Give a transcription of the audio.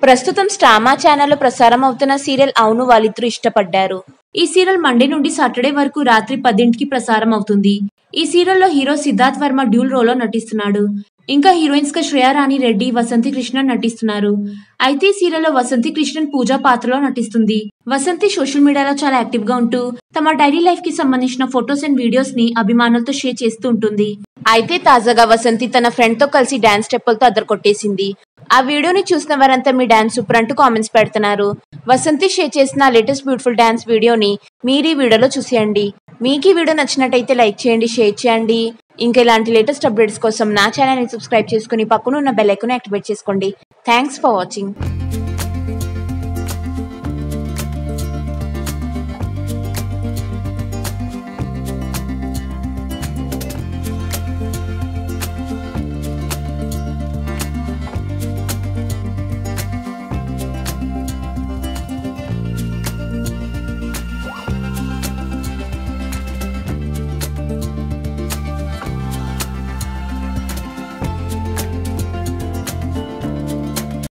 ప్రస్తుతం స్టామా ఛానల్లో ప్రసారం అవుతున్న సీరియల్ అవును వాళ్ళిద్దరూ ఇష్టపడ్డారు ఈ సీరియల్ మండే నుండి సాటర్డే వరకు రాత్రి పదింటికి ప్రసారం అవుతుంది ఈ సీరియల్లో హీరో సిద్ధార్థ్ వర్మ డ్యూల్ రోల్లో నటిస్తున్నాడు ఇంకా హీరోయిన్స్ గా శ్రేయారాణి రెడ్డి వసంతి కృష్ణన్ నటిస్తున్నారు అయితే ఈ సీరియల్లో వసంతి కృష్ణన్ పూజా పాత్రలో నటిస్తుంది వసంతి సోషల్ మీడియాలో చాలా యాక్టివ్ గా ఉంటూ తమ డైలీ లైఫ్ కి సంబంధించిన ఫొటోస్ అండ్ వీడియోస్ ని అభిమానులతో షేర్ చేస్తూ ఉంటుంది అయితే తాజాగా వసంతి తన ఫ్రెండ్ తో కలిసి డాన్స్ స్టెప్పులతో అద్దరు కొట్టేసింది ఆ వీడియోని చూసిన వారంతా మీ డాన్స్ సూపర్ అంటూ కామెంట్స్ పెడుతున్నారు వసంతి షేర్ చేసిన లేటెస్ట్ బ్యూటిఫుల్ డాన్స్ వీడియోని మీరు ఈ వీడియోలో చూసేయండి మీకు ఈ వీడియో నచ్చినట్టయితే లైక్ చేయండి షేర్ చేయండి ఇంకా ఇలాంటి లేటెస్ట్ అప్డేట్స్ కోసం నా ఛానల్ని సబ్స్క్రైబ్ చేసుకుని పక్కన ఉన్న బెల్ ఐకాన్ యాక్టివేట్ చేసుకోండి థ్యాంక్స్ ఫర్ వాచింగ్